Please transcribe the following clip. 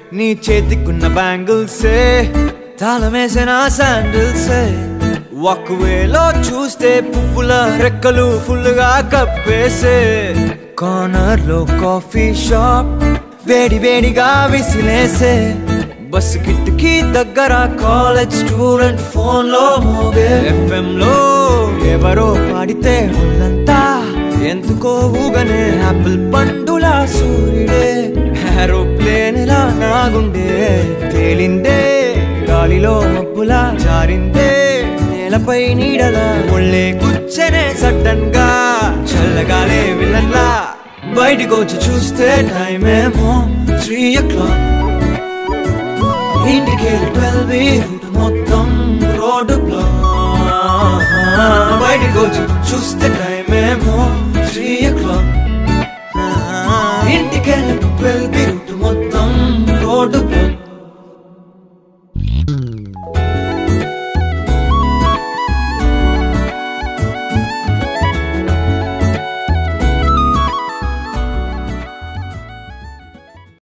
నీ చేతికున్న బ్యాంగిల్సే తాళమేసిన శాండిల్సే వేలో చూస్తే పువ్వుల రెక్కలు ఫుల్గా కప్పేసే కార్నర్ లో కాఫీ షాప్ వేడి వేడిగా విసిలేసే బస్ కిటికీ దగ్గర కాలేజ్ స్టూడెంట్ ఫోన్ లో మోగే ఎఫ్ఎం లో ఎవరో పాడితే ఒళ్ళంతా ఎందుకో ఊగనే యాపిల్ పండులా సూర్యుడే ఏరోప్లేన్ లా నాగుండే తేలిందే గాలిలో మబ్బులా జారిందే నేలపై నీడలా ఒళ్ళే కూర్చనే సడన్ గా చల్లగాలే విలన్లా బయటికి వచ్చి చూస్తే టైం ఏమో త్రీ ఓ క్లాక్ ఇంటికి ట్వెల్వ్ రూట్ మొత్తం రోడ్డు బ్లాక్ బయటికి వచ్చి చూస్తే టైం ఏమో త్రీ ఓ క్లాక్ ఇంటికి ట్వెల్వ్ రూట్ మొత్తం రోడ్డు బ్లాక్